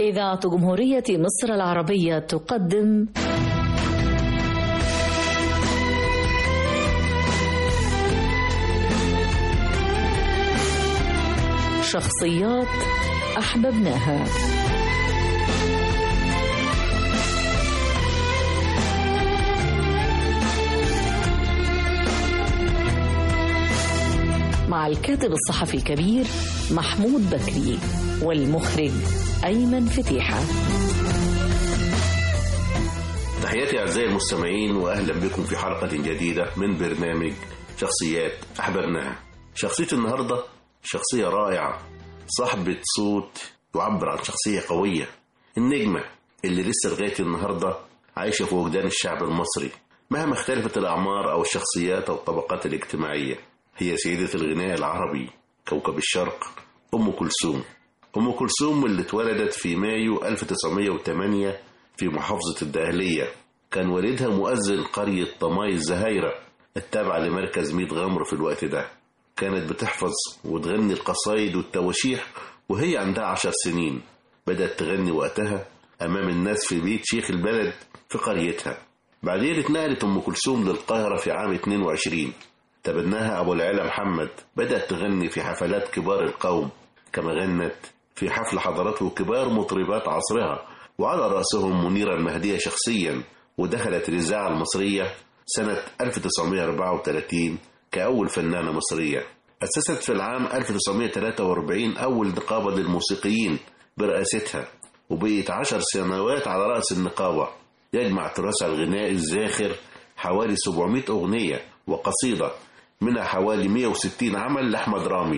إذاعة جمهورية مصر العربية تقدم شخصيات أحببناها مع الكاتب الصحفي الكبير محمود بكري والمخرج أيمن فتيحة تحياتي أعزائي المستمعين وأهلا بكم في حلقة جديدة من برنامج شخصيات أحببناها شخصية النهاردة شخصية رائعة صاحبة صوت يعبر عن شخصية قوية النجمة اللي لسه لغاية النهاردة عايشة في وجدان الشعب المصري مهما اختلفت الأعمار أو الشخصيات أو الطبقات الاجتماعية هي سيدة الغناء العربي كوكب الشرق أم كلثوم أم كلثوم اللي اتولدت في مايو 1908 في محافظة الدقهلية كان والدها مؤذن قرية طماي الزهايرة التابعة لمركز ميت غمر في الوقت ده كانت بتحفظ وتغني القصايد والتواشيح وهي عندها عشر سنين بدأت تغني وقتها أمام الناس في بيت شيخ البلد في قريتها بعدين اتنقلت أم كلثوم للقاهرة في عام 22 تبناها أبو العلا محمد بدأت تغني في حفلات كبار القوم كما غنت في حفل حضرته كبار مطربات عصرها وعلى رأسهم منيرة المهدية شخصيا ودخلت الإذاعة المصرية سنة 1934 كأول فنانة مصرية أسست في العام 1943 أول نقابة للموسيقيين برئاستها وبقيت عشر سنوات على رأس النقابة يجمع تراثها الغنائي الزاخر حوالي 700 أغنية وقصيدة منها حوالي 160 عمل لأحمد رامي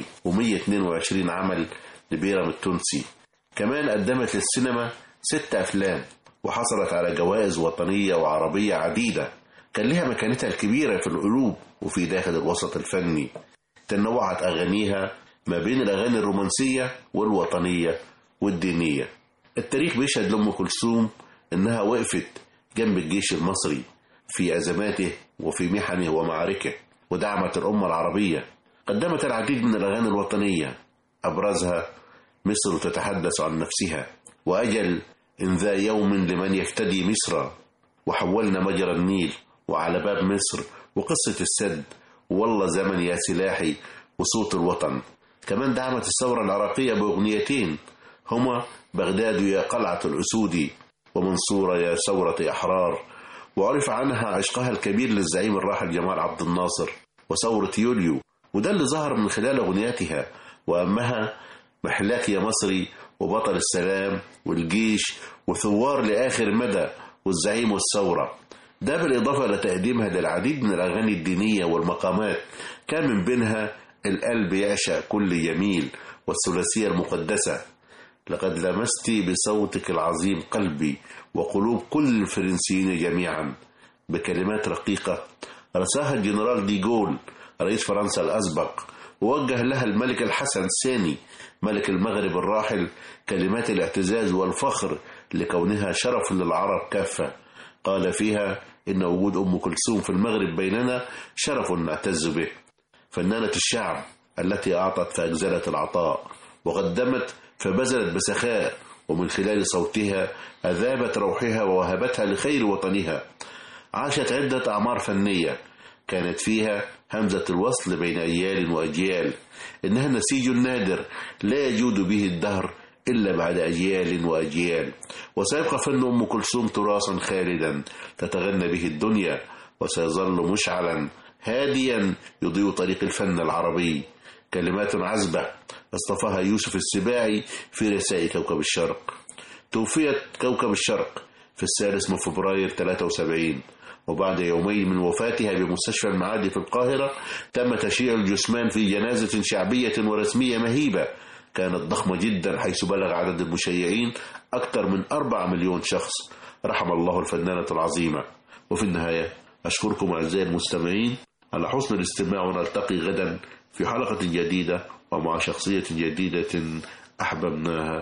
و122 عمل لبيرم التونسي كمان قدمت للسينما ست أفلام وحصلت على جوائز وطنية وعربية عديدة كان لها مكانتها الكبيرة في القلوب وفي داخل الوسط الفني تنوعت أغانيها ما بين الأغاني الرومانسية والوطنية والدينية التاريخ بيشهد لأم كلثوم إنها وقفت جنب الجيش المصري في أزماته وفي محنه ومعاركه ودعمت الأمة العربية قدمت العديد من الأغاني الوطنية أبرزها مصر تتحدث عن نفسها وأجل إن ذا يوم لمن يفتدي مصر وحولنا مجرى النيل وعلى باب مصر وقصة السد والله زمن يا سلاحي وصوت الوطن كمان دعمت الثورة العراقية بأغنيتين هما بغداد يا قلعة الأسود ومنصورة يا ثورة أحرار وعرف عنها عشقها الكبير للزعيم الراحل جمال عبد الناصر وثورة يوليو وده اللي ظهر من خلال أغنياتها وأهمها محلاك يا مصري وبطل السلام والجيش وثوار لآخر مدى والزعيم والثورة ده بالإضافة لتقديمها للعديد من الأغاني الدينية والمقامات كان من بينها القلب يعشق كل يميل والثلاثية المقدسة لقد لمست بصوتك العظيم قلبي وقلوب كل الفرنسيين جميعا بكلمات رقيقة رساها الجنرال ديغول رئيس فرنسا الأسبق ووجه لها الملك الحسن الثاني ملك المغرب الراحل كلمات الاعتزاز والفخر لكونها شرف للعرب كافة قال فيها إن وجود أم كلثوم في المغرب بيننا شرف نعتز به فنانة الشعب التي أعطت فأجزلت العطاء وقدمت فبذلت بسخاء ومن خلال صوتها أذابت روحها ووهبتها لخير وطنها عاشت عدة أعمار فنية كانت فيها همزة الوصل بين أجيال وأجيال إنها نسيج نادر لا يجود به الدهر إلا بعد أجيال وأجيال وسيبقى فن أم كلثوم تراثا خالدا تتغنى به الدنيا وسيظل مشعلا هاديا يضيء طريق الفن العربي كلمات عذبة اصطفاها يوسف السباعي في رسائل كوكب الشرق توفيت كوكب الشرق في الثالث من فبراير 73 وبعد يومين من وفاتها بمستشفى المعادي في القاهرة تم تشييع الجثمان في جنازة شعبية ورسمية مهيبة كانت ضخمة جدا حيث بلغ عدد المشيعين أكثر من أربع مليون شخص رحم الله الفنانة العظيمة وفي النهاية أشكركم أعزائي المستمعين على حسن الاستماع ونلتقي غدا في حلقة جديدة ومع شخصية جديدة أحببناها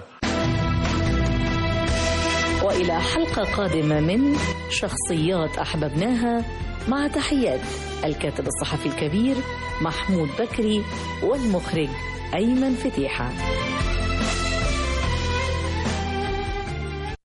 وإلى حلقة قادمة من شخصيات أحببناها مع تحيات الكاتب الصحفي الكبير محمود بكري والمخرج أيمن فتيحة